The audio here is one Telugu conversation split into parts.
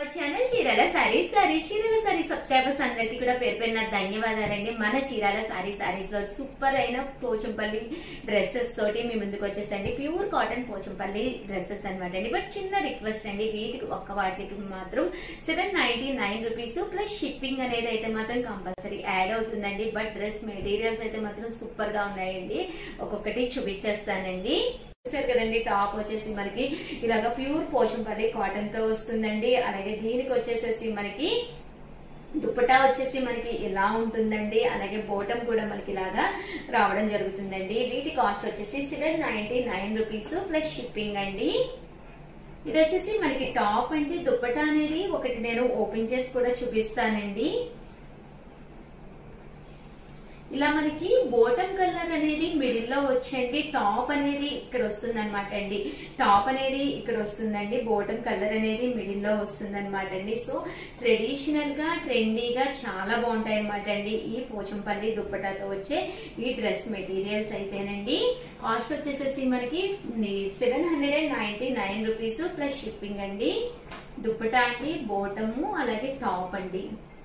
ఛానల్ చీరాల సారీస్ సారీస్ చీరాల సారీస్ సబ్స్క్రైబర్స్ అందరికీ కూడా పేరు పేరున ధన్యవాదాలండి మన చీరాల సారీ సారీస్ లో సూపర్ అయిన పోచంపల్లి డ్రెస్సెస్ తోటి మీ ముందుకు వచ్చేసండి ప్యూర్ కాటన్ పోచంపల్లి డ్రెస్సెస్ అనమాట అండి బట్ చిన్న రిక్వెస్ట్ అండి వీటికి ఒక్క వాటికి మాత్రం seven ninety nine rupees plus shipping అనేది అయితే మాత్రం కంపల్సరీ యాడ్ అవుతుందండి బట్ డ్రెస్ మెటీరియల్స్ అయితే మాత్రం సూపర్ గా ఉన్నాయండి ఒక్కొక్కటి చూపించేస్తానండి చూసారు కదండి టాప్ వచ్చేసి మనకి ఇలాగ ప్యూర్ పోచంపల్లి కాటన్ తో వస్తుందండి అలాగే దీనికి వచ్చేసేసి మనకి దుప్పటా వచ్చేసి మనకి ఇలా ఉంటుందండి అలాగే బోటం కూడా మనకి ఇలాగా రావడం జరుగుతుందండి వీటి కాస్ట్ వచ్చేసి seven ninety nine rupees plus shipping అండి ఇది వచ్చేసి మనకి టాప్ అండి దుప్పటా అనేది ఒకటి నేను ఓపెన్ చేసి కూడా చూపిస్తానండి ఇలా మనకి బోటం కలర్ అనేది మిడిల్ లో వచ్చండి టాప్ అనేది ఇక్కడ వస్తుంది అనమాట అండి టాప్ అనేది ఇక్కడ వస్తుందండి బోటం కలర్ అనేది మిడిల్ లో వస్తుంది అనమాట అండి సో ట్రెడిషనల్ గా ట్రెండీగా చాలా బాగుంటాయి అనమాట అండి ఈ పోచంపల్లి దుప్పటాతో వచ్చే ఈ డ్రెస్ మెటీరియల్స్ అయితేనండి కాస్ట్ వచ్చేసేసి మనకి seven hundred and ninety nine rupees plus shipping అండి దుప్పటా అండి బోటము అలాగే టాప్ అండి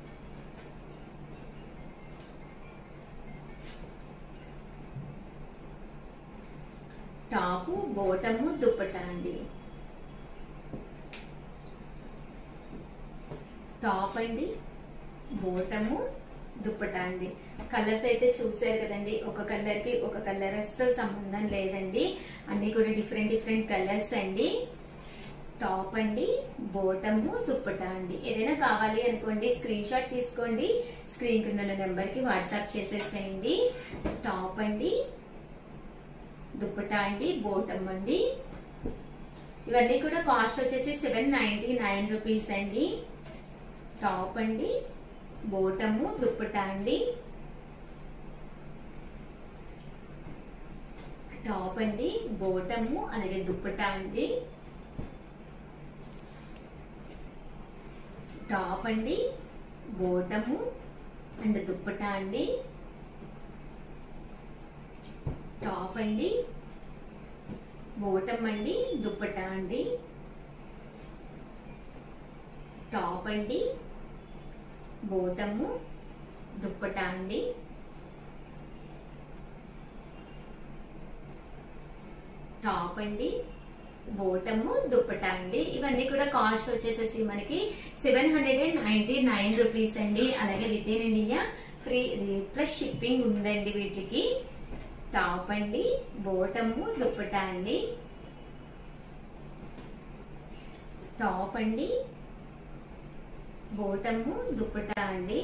టాపు బోటము దుప్పటా అండి టాప్ అండి బోటము దుప్పటా అండి కలర్స్ అయితే చూసారు కదండి ఒక కలర్ కి ఒక కలర్ అస్సలు సంబంధం లేదండి అన్ని కూడా డిఫరెంట్ డిఫరెంట్ కలర్స్ అండి టాప్ అండి బోటము దుప్పటా అండి ఏదైనా కావాలి అనుకోండి స్క్రీన్ షాట్ తీసుకోండి స్క్రీన్ కింద నెంబర్ కి వాట్సాప్ చేసేసేయండి టాప్ అండి దుప్పటా అండి బోటం అండి ఇవన్నీ కూడా కాస్ట్ వచ్చేసి సెవెన్ నైన్టీ నైన్ రూపీస్ అండి టాప్ అండి బోటము దుప్పటా అండి టాప్ అండి బోటము అలాగే దుప్పటా అండి టాప్ అండి బోటము అండ్ దుప్పటా అండి టాప్ అండి బోటం అండి దుప్పటా అండి టాప్ అండి బోటము దుప్పటా అండి టాప్ అండి బోటము దుప్పటా అండి ఇవన్నీ కూడా కాస్ట్ వచ్చేసేసి మనకి seven hundred and ninety nine rupees అండి అలాగే with in India free plus shipping ఉందండి వీటికి టాప్ అండి బోటము దుప్పటా అండి టాప్ అండి బోటము దుప్పటా అండి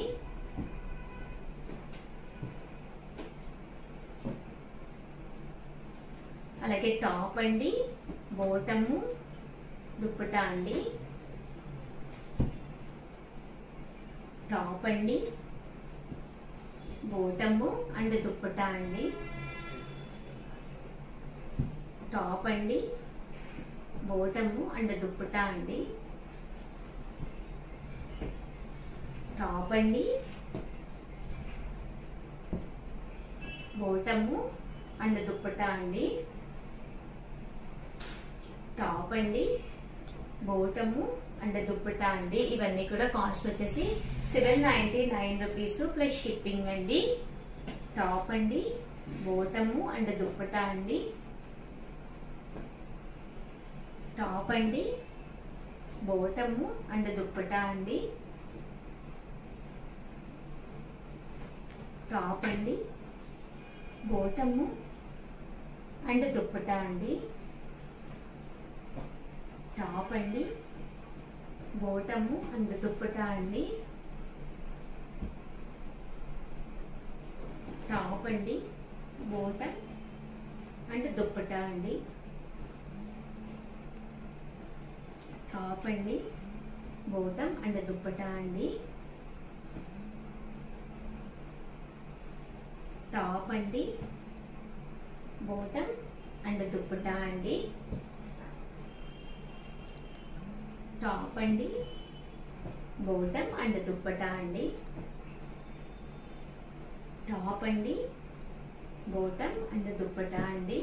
అలాగే టాప్ అండి బోటము దుప్పటా అండి టాప్ అండి బోటము అండ్ దుప్పటా అండి టాప్ అండి బోటము అండ్ దుప్పటా అండి టాప్ అండి బోటము అండ్ దుప్పటా అండి టాప్ అండి బోటము అండ్ దుప్పటా అండి ఇవన్నీ కూడా కాస్ట్ వచ్చేసి seven ninety nine rupees plus shipping అండి టాప్ అండి బోటము అండ్ దుప్పటా అండి టాప్ అండి బోటము అండ్ దుప్పటా అండి టాప్ అండి బోటము అండ్ దుప్పటా అండి టాప్ అండి బోటము అండ్ దుప్పటా అండి టాప్ అండి బోటం అండ్ దుప్పటా అండి టాప్ అండి బోటం అండ్ దుప్పటా అండి టాప్ అండి బోటం అండ్ దుప్పటా అండి టాప్ అండి బోటం అండ్ దుప్పటా అండి టాప్ అండి బోటం అండ్ దుప్పటా అండి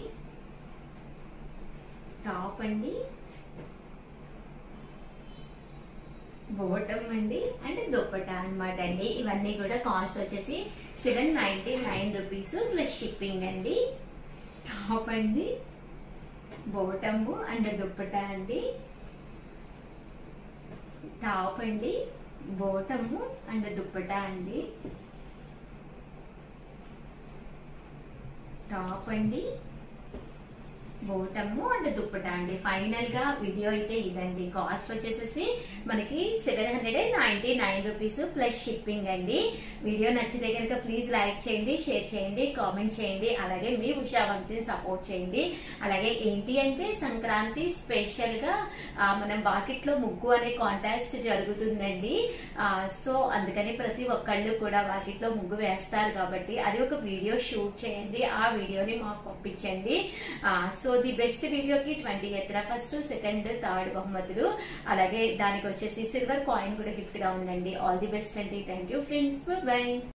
టాప్ అండి బోటం అండి అంటే దుప్పట అన్నమాట అండి ఇవన్నీ కూడా కాస్ట్ వచ్చేసి seven ninety nine rupees plus shipping అండి టాప్ అండి బోటము అండ్ దుప్పట అండి టాప్ అండి బోటము అండ్ దుప్పట అండి టాప్ అండి బోటము అండ్ దుప్పట అండి ఫైనల్ గా వీడియో అయితే ఇదండి కాస్ట్ వచ్చేసేసి మనకి seven hundred and ninety nine rupees plus shipping అండి వీడియో నచ్చితే కనుక ప్లీజ్ లైక్ చేయండి షేర్ చేయండి కామెంట్ చేయండి అలాగే మీ ఉషా వంశీని సపోర్ట్ చేయండి అలాగే ఏంటి అంటే సంక్రాంతి స్పెషల్ గా ఆ, మనం వాకిట్లో ముగ్గు అనే కాంటాస్ట్ జరుగుతుందండి ఆ, సో అందుకని ప్రతి ఒక్కళ్ళు కూడా వాకిట్లో ముగ్గు వేస్తారు కాబట్టి అది ఒక వీడియో షూట్ చేయండి ఆ వీడియోని మాకు పంపించండి ఆ, సో ది బెస్ట్ వీడియోకి ట్వంటీ ఎత్ర ఫస్ట్ సెకండ్ థర్డ్ బహుమతులు అలాగే దానికి వచ్చేసి సిల్వర్ కాయిన్ కూడా గిఫ్ట్ గా ఉందండి ఆల్ ది బెస్ట్ అండి థ్యాంక్ యూ ఫ్రెండ్స్ బై